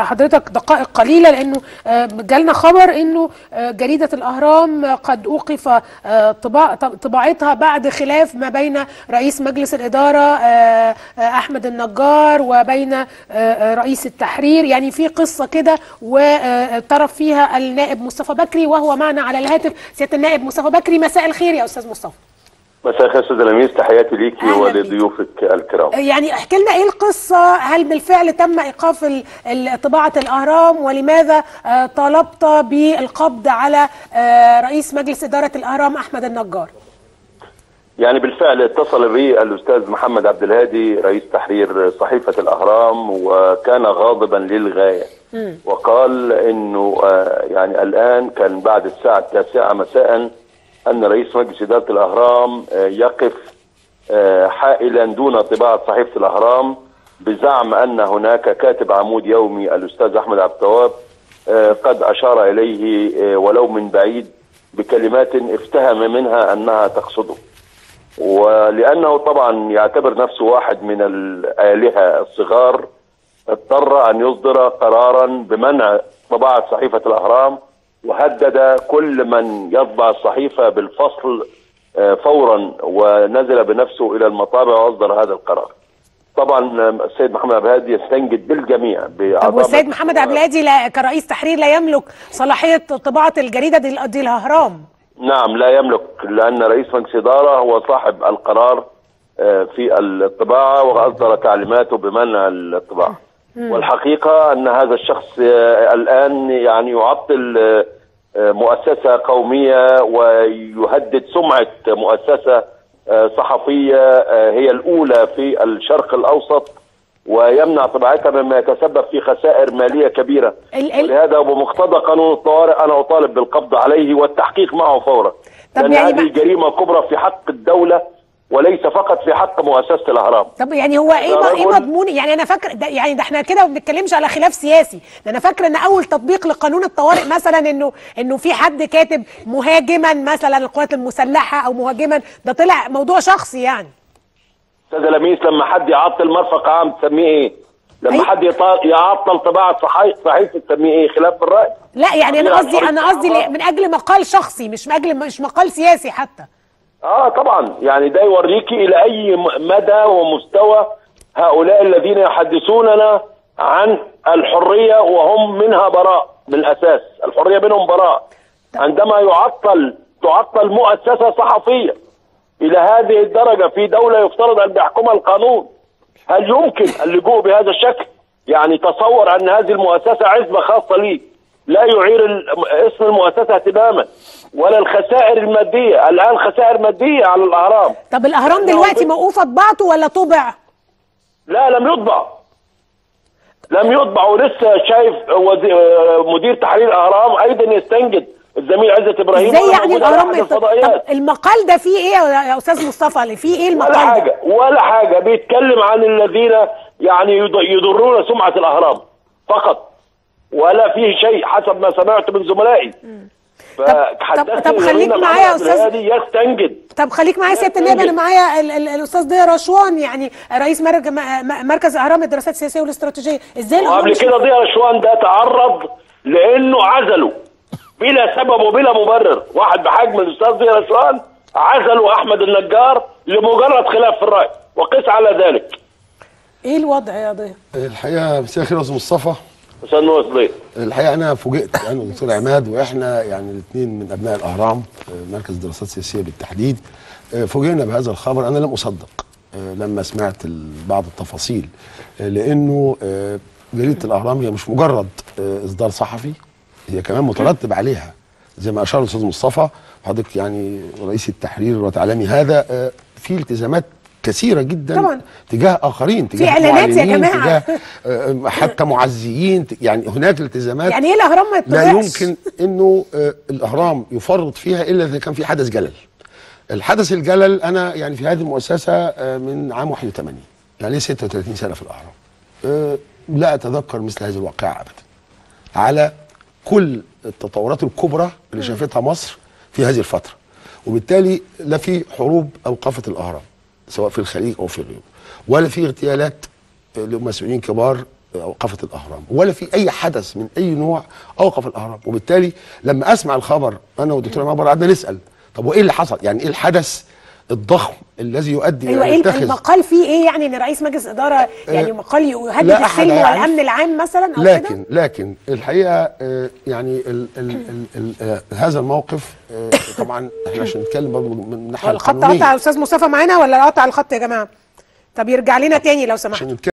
حضرتك دقائق قليله لانه آه، جالنا خبر انه آه، جريده الاهرام قد اوقف آه، طباع طباعتها بعد خلاف ما بين رئيس مجلس الاداره آه، آه، احمد النجار وبين آه، آه، رئيس التحرير يعني في قصه كده وطرف فيها النائب مصطفى بكري وهو معنا على الهاتف سياده النائب مصطفى بكري مساء الخير يا استاذ مصطفى مساء الخير استاذ لميس تحياتي ليكي أهلا بيك. ولضيوفك الكرام يعني احكي لنا ايه القصه هل بالفعل تم ايقاف ال- ال- طباعه الاهرام ولماذا آه، طالبت بالقبض على آه، رئيس مجلس اداره الاهرام احمد النجار يعني بالفعل اتصل بي الاستاذ محمد عبد الهادي رئيس تحرير صحيفه الاهرام وكان غاضبا للغايه وقال انه آه، يعني الان كان بعد الساعه التاسعه مساء ان رئيس مجلس اداره الاهرام آه، يقف آه، حائلا دون طباعه صحيفه الاهرام بزعم ان هناك كاتب عمود يومي الاستاذ احمد عبد التواب آه، قد اشار اليه آه، ولو من بعيد بكلمات افتهم منها انها تقصده ولانه طبعا يعتبر نفسه واحد من الالهه الصغار اضطر ان يصدر قرارا بمنع طباعه صحيفه الاهرام وهدد كل من يطبع الصحيفه بالفصل آه، فورا ونزل بنفسه الى المطابع واصدر هذا القرار. طبعا آه، السيد محمد عبد الهادي يستنجد بالجميع طب بأعضاء والسيد مجلس محمد عبد الهادي لا- كرئيس تحرير لا يملك صلاحيه طباعه الجريده دي, دي الاهرام نعم لا يملك لأن رئيس مجلس إدارة هو صاحب القرار آه، في الطباعة وأصدر تعليماته بمنع الطباعة والحقيقة أن هذا الشخص آه، الآن يعني يعطل آه، آه، مؤسسة قومية ويهدد سمعة مؤسسة آه، صحفية آه، هي الأولى في الشرق الأوسط ويمنع طباعتها مما يتسبب في خسائر مالية كبيرة ال- ال- ولهذا وبمقتضى قانون الطوارئ أنا أطالب بالقبض عليه والتحقيق معه فورا طب لأن يعني هذه ما- جريمة كبرى في حق الدولة وليس فقط في حق مؤسسة الأهرام طب يعني هو ايه ده ايه رجل- مضمون يعني انا فاكر ده يعني ده احنا كده ما بنتكلمش على خلاف سياسي ده انا فاكره ان اول تطبيق لقانون الطوارئ مثلا انه انه في حد كاتب مهاجما مثلا القوات المسلحه او مهاجما ده طلع موضوع شخصي يعني أستاذ لميس لما حد يعطل مرفق عام تسميه إيه؟ لما أي- حد يطا- يعطل طباعة صحي- صحيفة تسميه إيه؟ خلاف الرأي؟ لا يعني انا طبيعي قصدي الحرية انا قصدي الصعبة. من اجل مقال شخصي مش من اجل مش مقال سياسي حتى اه طبعا يعني ده يوريكي الى اي م- مدى ومستوى هؤلاء الذين يحدثوننا عن الحريه وهم منها براء بالاساس الحريه منهم براء عندما يعطل تعطل مؤسسه صحفيه الى هذه الدرجه في دوله يفترض ان يحكمها القانون هل يمكن اللجوء بهذا الشكل يعني تصور ان هذه المؤسسه عزبه خاصه لي لا يعير ال- اسم المؤسسه اهتماما ولا الخسائر الماديه الان خسائر ماديه على الاهرام طب الاهرام لأنه دلوقتي بت- موقوفه طباعته ولا طبع لا لم يطبع لم يطبع ولسه شايف وزي... آه، مدير تحرير الاهرام ايضا يستنجد الزميل عزت ابراهيم ازاي وهو يعني موجود على الاهرام أحد ما يط- الفضائيات طب المقال ده فيه ايه يا يا استاذ مصطفى فيه ايه ولا المقال ده حاجه ولا حاجه بيتكلم عن الذين يعني يض- يضرون سمعه الاهرام فقط ولا فيه شيء حسب ما سمعت من زملائي فحدثني طب خليك زميلنا معايا يا محمد أستاذ. الهادي يستنجد طب خليك معايا سياده النائب انا معايا ال- ال- الاستاذ ضياء رشوان يعني رئيس مرج- م- م- مركز اهرام الدراسات السياسيه والاستراتيجيه ازاي الاهرام وقبل مش- كده ضياء رشوان ده تعرض لانه عزله بلا سبب وبلا مبرر واحد بحجم الاستاذ ضياء رشوان عزلوا احمد النجار لمجرد خلاف في الراي وقس على ذلك ايه الوضع يا ضياء الحقيقه مساء الخير يا استاذ مصطفى استاذ نور ضياء الحقيقه انا فوجئت انا والدكتور عماد واحنا يعني الاثنين من ابناء الاهرام آه، مركز دراسات سياسيه بالتحديد آه، فوجئنا بهذا الخبر انا لم اصدق آه، لما سمعت ال- بعض التفاصيل آه، لانه آه، جريده الاهرام هي مش مجرد آه، اصدار صحفي هي كمان مترتب عليها زي ما اشار الاستاذ مصطفى حضرتك يعني رئيس التحرير وتعلمي هذا آه، في التزامات كثيره جدا طبعاً. تجاه اخرين تجاه إعلانات يا معلنين، جماعة. تجاه آه، حتى معزيين ت- يعني هناك التزامات يعني ايه الاهرام ما لا يطبعش يمكن انه آه، الاهرام يفرط فيها الا اذا كان في حدث جلل الحدث الجلل انا يعني في هذه المؤسسه آه، من عام 81 يعني لي 36 سنه في الاهرام آه، لا اتذكر مثل هذه الواقعه ابدا على كل التطورات الكبرى اللي شافتها مصر في هذه الفتره وبالتالي لا في حروب اوقفت الاهرام سواء في الخليج او في غيره ولا في اغتيالات آه، لمسؤولين كبار اوقفت الاهرام ولا في اي حدث من اي نوع اوقف الاهرام وبالتالي لما اسمع الخبر انا والدكتور عمر قعدنا نسال طب وايه اللي حصل يعني ايه الحدث الضخم الذي يؤدي ايوه الى ايه يتخذ المقال فيه ايه يعني ان رئيس مجلس اداره يعني مقال يهدد لا أحد السلم يعرف. والامن العام مثلا او لكن كده لكن الحقيقه آه، يعني ال ال ال ال آه، هذا الموقف آه، طبعا احنا عشان نتكلم برضه من الناحيه الخط القانونيه قطع يا استاذ مصطفى معانا ولا قطع الخط يا جماعه طب يرجع لنا تاني لو سمحت عشان نتكلم